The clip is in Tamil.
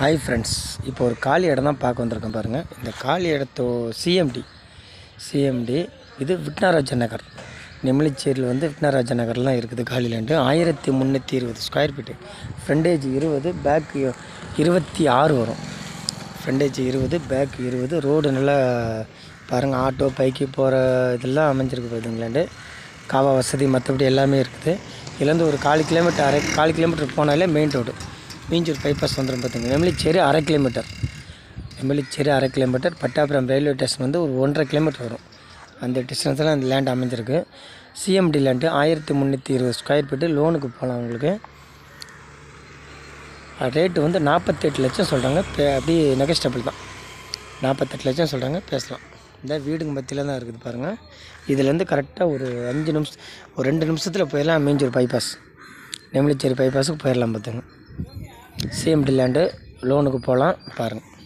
ஹாய் ஃப்ரெண்ட்ஸ் இப்போ ஒரு காலி இடம் தான் பார்க்க வந்திருக்கேன் பாருங்கள் இந்த காலி இடத்தோ சிஎம்டி சிஎம்டி இது விக்னராஜ நகர் நெமிலிச்சேரியில் வந்து விக்னராஜ நகர்லாம் இருக்குது காலி லேண்டு ஆயிரத்தி முந்நூற்றி இருபது ஸ்கொயர் ஃபீட்டு ஃப்ரண்டேஜ் இருபது பேக் இருபத்தி ஆறு வரும் ஃப்ரண்டேஜ் இருபது பேக் இருபது ரோடு நல்லா பாருங்கள் ஆட்டோ பைக்கு போகிற இதெல்லாம் அமைஞ்சிருக்கு பாருங்களாண்டு காவா வசதி மற்றபடி எல்லாமே இருக்குது இதுலேருந்து ஒரு கால் கிலோமீட்டர் அரை கால் கிலோமீட்டர் போனாலே மெயின் ரோடு மீஞ்சூர் பைபாஸ் வந்துடும் பார்த்துங்க நெமிலிச்சேரி அரை கிலோமீட்டர் நெமிலிச்சேரி அரை கிலோமீட்டர் பட்டாபுரம் ரயில்வே ஸ்டேஷன் வந்து ஒரு ஒன்றரை கிலோமீட்டர் வரும் அந்த டிஸ்டன்ஸில் அந்த லேண்ட் அமைஞ்சிருக்கு சிஎம்டி லேண்டு ஆயிரத்தி முந்நூற்றி இருபது ஸ்கொயர் ஃபீட்டு லோனுக்கு போகலாம் உங்களுக்கு ரேட்டு வந்து நாற்பத்தெட்டு லட்சம் சொல்கிறாங்க பே அப்படியே நெகஸ்டபிள் தான் நாற்பத்தெட்டு லட்சம் சொல்கிறாங்க பேசலாம் இந்த வீடுங்க மத்தியில் தான் இருக்குது பாருங்கள் இதுலேருந்து கரெக்டாக ஒரு அஞ்சு நிமிஷம் ஒரு ரெண்டு நிமிஷத்தில் போயிடலாம் மீஞ்சூர் பைபாஸ் நெமிலிச்சேரி பைபாஸுக்கு போயிடலாம் பார்த்துங்க சிஎம்டி லேண்டு லோனுக்கு போகலாம் பாருங்கள்